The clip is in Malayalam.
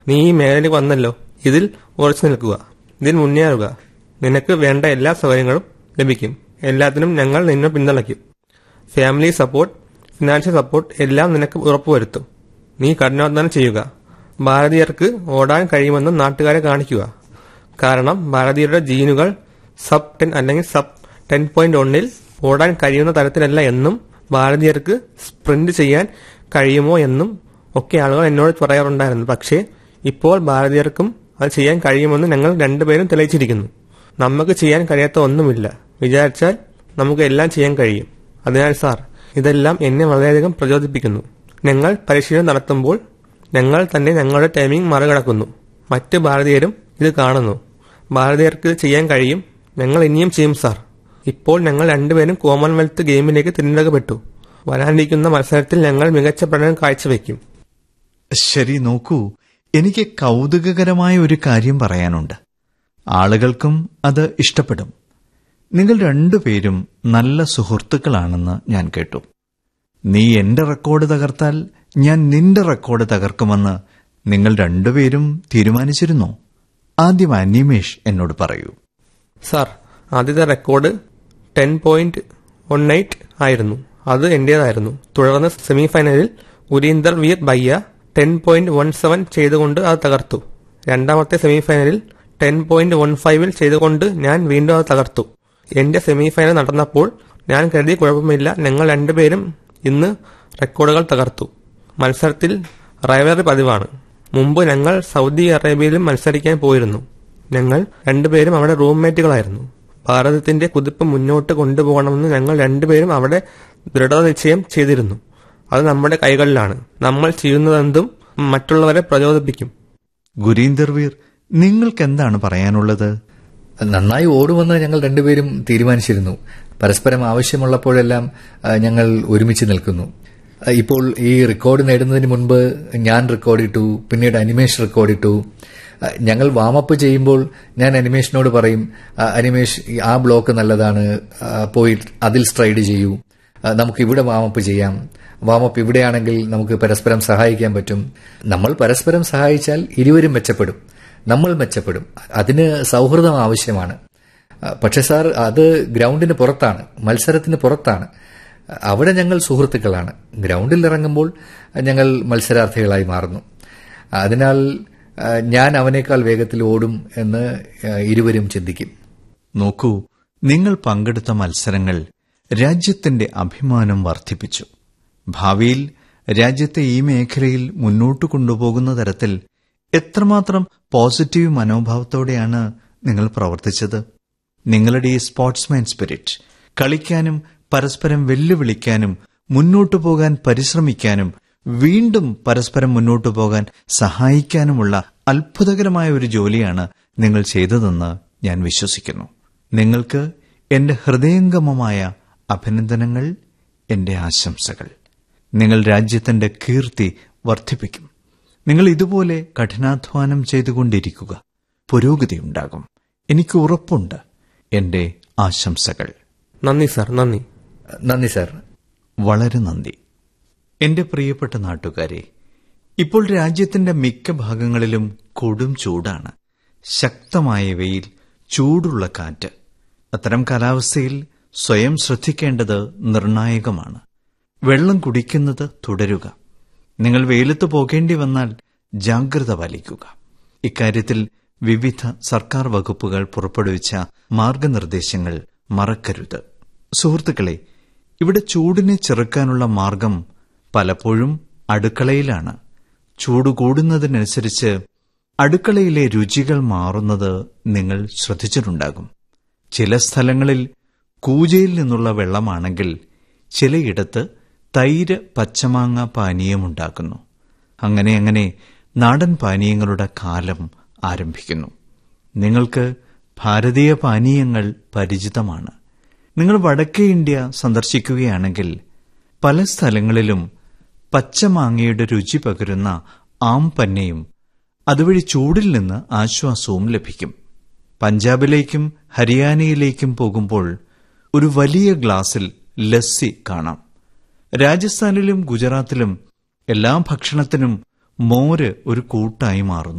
നീ ഈ മേഖലയിൽ വന്നല്ലോ ഇതിൽ ഉറച്ചു നിൽക്കുക ഇതിൽ മുന്നേറുക നിനക്ക് വേണ്ട എല്ലാ സൗകര്യങ്ങളും ലഭിക്കും എല്ലാത്തിനും ഞങ്ങൾ നിന്നെ പിന്തുണയ്ക്കും ഫാമിലി സപ്പോർട്ട് ഫിനാൻഷ്യൽ സപ്പോർട്ട് എല്ലാം നിനക്ക് ഉറപ്പുവരുത്തും നീ കഠിനാധ്വാനം ചെയ്യുക ഭാരതീയർക്ക് ഓടാൻ കഴിയുമെന്ന് നാട്ടുകാരെ കാണിക്കുക കാരണം ഭാരതീയരുടെ ജീനുകൾ സബ് ടെൻ അല്ലെങ്കിൽ സബ് ടെൻ പോയിന്റ് ഒന്നിൽ ഓടാൻ കഴിയുന്ന തരത്തിലല്ല എന്നും ഭാരതീയർക്ക് സ്പ്രിന്റ് ചെയ്യാൻ കഴിയുമോ എന്നും ഒക്കെ ആളുകൾ എന്നോട് പറയാറുണ്ടായിരുന്നു പക്ഷേ ഇപ്പോൾ ഭാരതീയർക്കും അത് ചെയ്യാൻ കഴിയുമെന്ന് ഞങ്ങൾ രണ്ടുപേരും തെളിയിച്ചിരിക്കുന്നു നമുക്ക് ചെയ്യാൻ കഴിയാത്ത ഒന്നുമില്ല വിചാരിച്ചാൽ നമുക്ക് എല്ലാം ചെയ്യാൻ കഴിയും അതിനാൽ സാർ ഇതെല്ലാം എന്നെ വളരെയധികം പ്രചോദിപ്പിക്കുന്നു ഞങ്ങൾ പരിശീലനം നടത്തുമ്പോൾ ഞങ്ങൾ തന്നെ ഞങ്ങളുടെ ടൈമിംഗ് മറികടക്കുന്നു മറ്റ് ഭാരതീയരും ഇത് കാണുന്നു ഭാരതീയർക്ക് ഇത് ചെയ്യാൻ കഴിയും ഞങ്ങൾ ഇനിയും ചെയ്യും സാർ ഇപ്പോൾ ഞങ്ങൾ രണ്ടുപേരും കോമൺവെൽത്ത് ഗെയിമിലേക്ക് തിരഞ്ഞെടുക്കപ്പെട്ടു വരാനിരിക്കുന്ന മത്സരത്തിൽ ഞങ്ങൾ മികച്ച പ്രകടനം കാഴ്ചവെക്കും ശരി നോക്കൂ എനിക്ക് കൗതുകകരമായ ഒരു കാര്യം പറയാനുണ്ട് ആളുകൾക്കും അത് ഇഷ്ടപ്പെടും നിങ്ങൾ രണ്ടുപേരും നല്ല സുഹൃത്തുക്കളാണെന്ന് ഞാൻ കേട്ടു നീ എന്റെ റെക്കോർഡ് തകർത്താൽ ഞാൻ നിന്റെ റെക്കോർഡ് തകർക്കുമെന്ന് നിങ്ങൾ രണ്ടുപേരും തീരുമാനിച്ചിരുന്നോ ആദ്യം അനിമേഷ് എന്നോട് പറയൂ സാർ ആദ്യത്തെ record ten point one eight ആയിരുന്നു അത് എന്റേതായിരുന്നു തുടർന്ന് സെമിഫൈനലിൽ ഉരീന്ദർ വീർ ബയ്യ ടെൻ പോയിന്റ് വൺ സെവൻ ചെയ്തുകൊണ്ട് അത് തകർത്തു രണ്ടാമത്തെ സെമിഫൈനലിൽ ടെൻ പോയിന്റ് വൺ ഫൈവിൽ ചെയ്തുകൊണ്ട് ഞാൻ വീണ്ടും അത് തകർത്തു എന്റെ സെമിഫൈനൽ നടന്നപ്പോൾ ഞാൻ കരുതി കുഴപ്പമില്ല ഞങ്ങൾ രണ്ടുപേരും ഇന്ന് റെക്കോർഡുകൾ തകർത്തു മത്സരത്തിൽ റൈവലറി പതിവാണ് മുമ്പ് ഞങ്ങൾ സൗദി അറേബ്യയിലും മത്സരിക്കാൻ പോയിരുന്നു ഞങ്ങൾ രണ്ടുപേരും അവിടെ റൂംമേറ്റുകളായിരുന്നു ഭാരതത്തിന്റെ കുതിപ്പ് മുന്നോട്ട് കൊണ്ടുപോകണമെന്ന് ഞങ്ങൾ രണ്ടുപേരും അവിടെ ദൃഢനിശ്ചയം ചെയ്തിരുന്നു അത് നമ്മുടെ കൈകളിലാണ് നമ്മൾ ചെയ്യുന്നതെന്തും മറ്റുള്ളവരെ പ്രചോദിപ്പിക്കും ഗുരീന്ദർ വീർ നിങ്ങൾക്ക് എന്താണ് പറയാനുള്ളത് നന്നായി ഓടുമെന്ന് ഞങ്ങൾ രണ്ടുപേരും തീരുമാനിച്ചിരുന്നു പരസ്പരം ആവശ്യമുള്ളപ്പോഴെല്ലാം ആ, ഞങ്ങൾ ഒരുമിച്ച് നിൽക്കുന്നു ആ, ഇപ്പോൾ ഈ റെക്കോർഡ് നേടുന്നതിന് മുൻപ് ഞാൻ റെക്കോർഡിട്ടു പിന്നീട് അനിമേഷ് റെക്കോർഡിട്ടു ആ, ഞങ്ങൾ വാമപ്പ് ചെയ്യുമ്പോൾ ഞാൻ അനിമേഷിനോട് പറയും "ആ, അനിമേഷ് ഈ ആ ബ്ലോക്ക് നല്ലതാണ് ആ, പോയി അതിൽ സ്ട്രൈഡ് ചെയ്യൂ ആ, നമുക്ക് ഇവിടെ വാമപ്പ് ചെയ്യാം വാമപ്പ് ഇവിടെയാണെങ്കിൽ നമുക്ക് പരസ്പരം സഹായിക്കാൻ പറ്റും നമ്മൾ പരസ്പരം സഹായിച്ചാൽ ഇരുവരും മെച്ചപ്പെടും നമ്മൾ മെച്ചപ്പെടും അതിന് സൗഹൃദം ആവശ്യമാണ് ആ, പക്ഷെ സാർ അത് ഗ്രൗണ്ടിന് പുറത്താണ് മത്സരത്തിന് പുറത്താണ് അവിടെ ഞങ്ങൾ സുഹൃത്തുക്കളാണ് ഗ്രൗണ്ടിൽ ഇറങ്ങുമ്പോൾ ഞങ്ങൾ മത്സരാർത്ഥികളായി മാറുന്നു അതിനാൽ ആ, ഞാൻ അവനേക്കാൾ വേഗത്തിൽ ഓടും എന്ന് ആ, ഇരുവരും ചിന്തിക്കും നോക്കൂ നിങ്ങൾ പങ്കെടുത്ത മത്സരങ്ങൾ രാജ്യത്തിന്റെ അഭിമാനം വർദ്ധിപ്പിച്ചു ഭാവിയിൽ രാജ്യത്തെ ഈ മേഖലയിൽ മുന്നോട്ട് കൊണ്ടുപോകുന്ന തരത്തിൽ എത്രമാത്രം പോസിറ്റീവ് മനോഭാവത്തോടെയാണ് നിങ്ങൾ പ്രവർത്തിച്ചത് നിങ്ങളുടെ ഈ സ്പോർട്സ്മാൻ സ്പിരിറ്റ് കളിക്കാനും പരസ്പരം വെല്ലുവിളിക്കാനും മുന്നോട്ടു പോകാൻ പരിശ്രമിക്കാനും വീണ്ടും പരസ്പരം മുന്നോട്ടു പോകാൻ സഹായിക്കാനുമുള്ള അത്ഭുതകരമായ ഒരു ജോലിയാണ് നിങ്ങൾ ചെയ്തതെന്ന് ഞാൻ വിശ്വസിക്കുന്നു നിങ്ങൾക്ക് എന്റെ ഹൃദയംഗമമായ അഭിനന്ദനങ്ങൾ എന്റെ ആശംസകൾ നിങ്ങൾ രാജ്യത്തിന്റെ കീർത്തി വർദ്ധിപ്പിക്കും നിങ്ങൾ ഇതുപോലെ കഠിനാധ്വാനം ചെയ്തുകൊണ്ടിരിക്കുക പുരോഗതിയുണ്ടാകും എനിക്ക് ഉറപ്പുണ്ട് എന്റെ ആശംസകൾ നന്ദി സാർ നന്ദി നന്ദി സാർ വളരെ നന്ദി എന്റെ പ്രിയപ്പെട്ട നാട്ടുകാരെ ഇപ്പോൾ രാജ്യത്തിന്റെ മിക്ക ഭാഗങ്ങളിലും കൊടും ചൂടാണ് ശക്തമായ വെയിൽ ചൂടുള്ള കാറ്റ് അത്തരം കാലാവസ്ഥയിൽ സ്വയം ശ്രദ്ധിക്കേണ്ടത് നിർണായകമാണ് വെള്ളം കുടിക്കുന്നത് തുടരുക നിങ്ങൾ വെയിലത്ത് പോകേണ്ടി വന്നാൽ ജാഗ്രത പാലിക്കുക ഇക്കാര്യത്തിൽ വിവിധ സർക്കാർ വകുപ്പുകൾ പുറപ്പെടുവിച്ച മാർഗനിർദ്ദേശങ്ങൾ മറക്കരുത് സുഹൃത്തുക്കളെ ഇവിടെ ചൂടിനെ ചെറുക്കാനുള്ള മാർഗം പലപ്പോഴും അടുക്കളയിലാണ് ചൂട് കൂടുന്നതിനനുസരിച്ച് അടുക്കളയിലെ രുചികൾ മാറുന്നത് നിങ്ങൾ ശ്രദ്ധിച്ചിട്ടുണ്ടാകും ചില സ്ഥലങ്ങളിൽ കൂജയിൽ നിന്നുള്ള വെള്ളമാണെങ്കിൽ ചിലയിടത്ത് തൈര് പച്ചമാങ്ങ പാനീയമുണ്ടാക്കുന്നു അങ്ങനെ അങ്ങനെ നാടൻ പാനീയങ്ങളുടെ കാലം ആരംഭിക്കുന്നു നിങ്ങൾക്ക് ഭാരതീയ പാനീയങ്ങൾ പരിചിതമാണ് നിങ്ങൾ വടക്കേ ഇന്ത്യ സന്ദർശിക്കുകയാണെങ്കിൽ പല സ്ഥലങ്ങളിലും പച്ചമാങ്ങയുടെ രുചി പകരുന്ന ആംപന്നയും അതുവഴി ചൂടിൽ നിന്ന് ആശ്വാസവും ലഭിക്കും പഞ്ചാബിലേക്കും ഹരിയാനയിലേക്കും പോകുമ്പോൾ ഒരു വലിയ ഗ്ലാസിൽ ലസ്സി കാണാം രാജസ്ഥാനിലും ഗുജറാത്തിലും എല്ലാ ഭക്ഷണത്തിനും മോര് ഒരു കൂട്ടായി മാറുന്നു